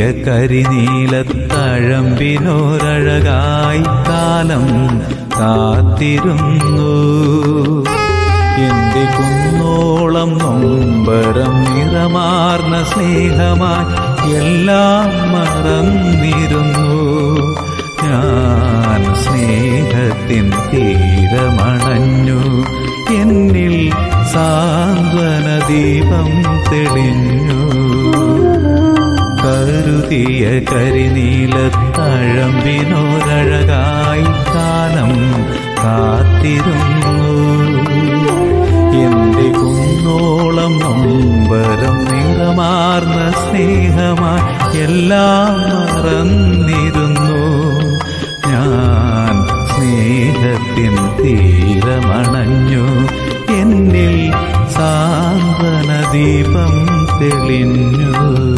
കരിനീലത്തഴമ്പിനോരഴകായി കാലം കാത്തിരുന്നു എന്റെ കുന്നോളം നൊമ്പരം നിറമാർന്ന സ്നേഹമായി എല്ലാം മറന്നിരുന്നു ഞാൻ സ്നേഹത്തിൻ തീരമണഞ്ഞു എന്നിൽ സാന്ത്വന ദീപം തെളിഞ്ഞു കരുതിയ കരിനീലത്തഴമ്പിനോരഴകായി കാലം കാത്തിരുന്നു എന്റെ കുന്നോളം നൊമ്പരം നിറമാർന്ന സ്നേഹമായി എല്ലാം മറന്നിരുന്നു ഞാൻ സ്നേഹത്തിൻ തീരമണഞ്ഞു എന്നിൽ സാന്ത്വന ദീപം തെളിഞ്ഞു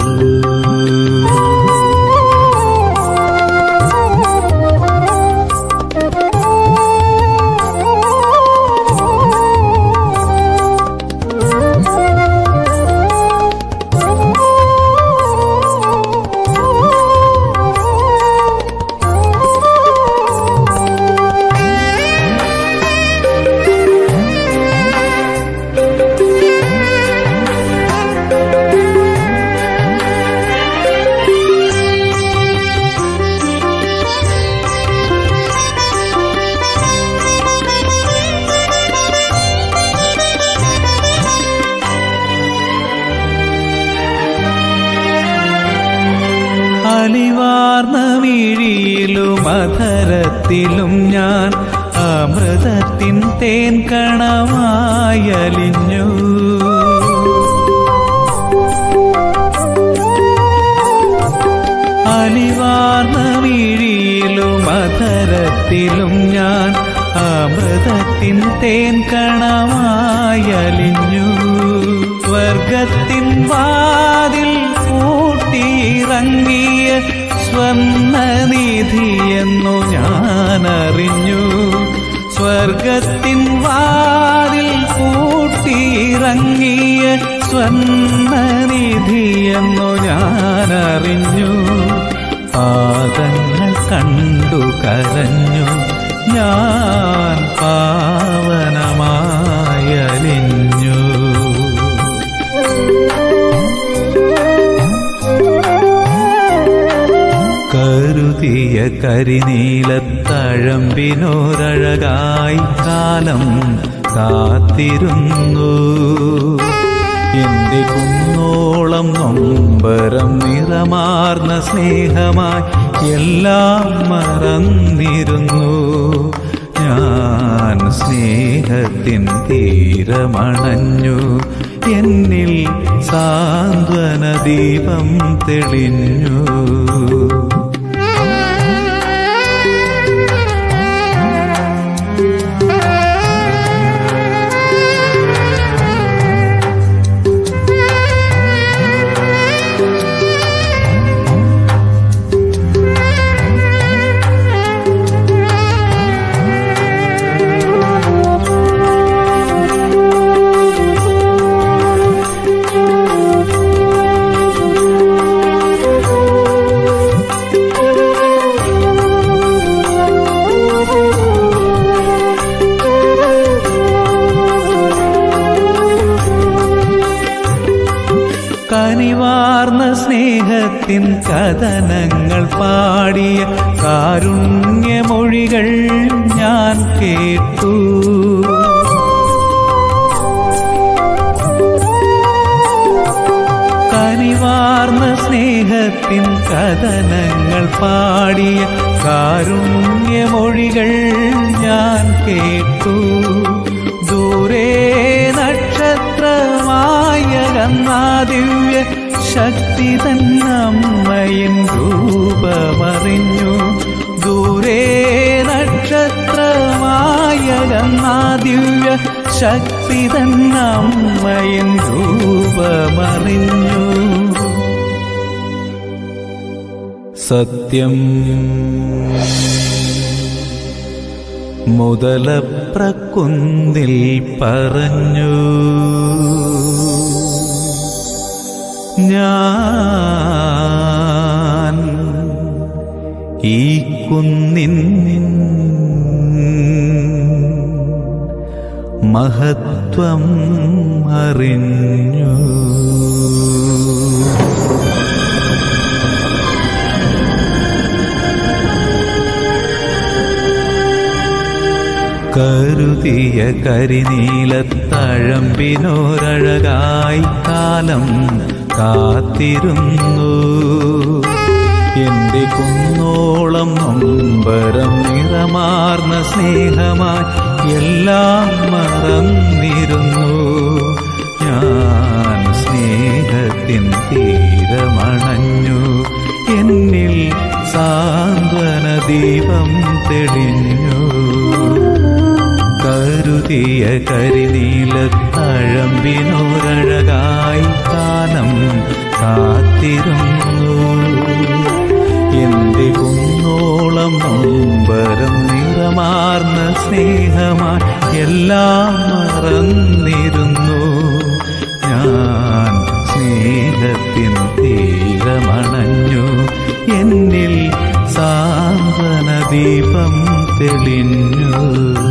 അലിവാർന്ന മിഴിയിലും അധരത്തിലും ഞാൻ അമൃതത്തിൻ തേൻ കണമായലിഞ്ഞു അലിവാർന്ന മിഴിയിലും അധരത്തിലും ഞാൻ അമൃതത്തിൻ തേൻ കണമായലിഞ്ഞു സ്വർഗത്തിൻ വാതിൽ കൂട്ടിയിറങ്ങിയ സ്വർണ്ണനിധിയെന്നു ഞാനറിഞ്ഞു സ്വർഗത്തിൻ വാതിൽ കൂട്ടിയിറങ്ങിയ സ്വർണ്ണനിധിയെന്നു ഞാനറിഞ്ഞു പാദങ്ങൾ കണ്ടു കരഞ്ഞു ഞാൻ പാവനമായലിഞ്ഞു കരുതിയ കരിനീലത്തഴമ്പിനോരഴകായി കാലം കാത്തിരുന്നു എന്റെ കുന്നോളം നൊമ്പരം നിറമാർന്ന സ്നേഹമായി എല്ലാം മറന്നിരുന്നു ഞാൻ സ്നേഹത്തിൻ തീരമണഞ്ഞു എന്നിൽ സാന്ത്വന ദീപം തെളിഞ്ഞു കനിവാർന്ന സ്നേഹത്തിൻ കഥനങ്ങൾ പാടിയ കാരുണ്യമൊഴികൾ ഞാൻ കേട്ടു കനിവാർന്ന സ്നേഹത്തിൻ കഥനങ്ങൾ പാടിയ കാരുണ്യമൊഴികൾ ഞാൻ കേട്ടു ദൂരെ നക്ഷത്രമായകന്നാ ദിവ്യ ശക്തി തന്നമ്മയിൻ രൂപമറിഞ്ഞു ദൂരെ നക്ഷത്രമായകന്നാ ദിവ്യ ശക്തി തന്നമ്മയിൻ രൂപമറിഞ്ഞു സത്യം മുതലപ്രക്കുന്നിൽ പറഞ്ഞു ഞാൻ ഈ കുന്നിൻ മഹത്വം അറിഞ്ഞു കരുതിയ കരിനീലത്തഴമ്പിനോരഴകായി കാലം കാത്തിരുന്നു എന്റെ കുന്നോളം നൊമ്പരം നിറമാർന്ന സ്നേഹമായി എല്ലാം മറന്നിരുന്നു ഞാൻ സ്നേഹത്തിൻ തീരമണഞ്ഞു എന്നിൽ സാന്ത്വന ദീപം തെളിഞ്ഞു കരുതിയ കരിനീലത്തഴമ്പിനോരഴകായി കാലം കാത്തിരുന്നു എന്റെ കുന്നോളം നൊമ്പരം നിറമാർന്ന സ്നേഹമായി എല്ലാം മറന്നിരുന്നു ഞാൻ സ്നേഹത്തിൻ തീരമണഞ്ഞു എന്നിൽ സാന്ത്വന ദീപം തെളിഞ്ഞു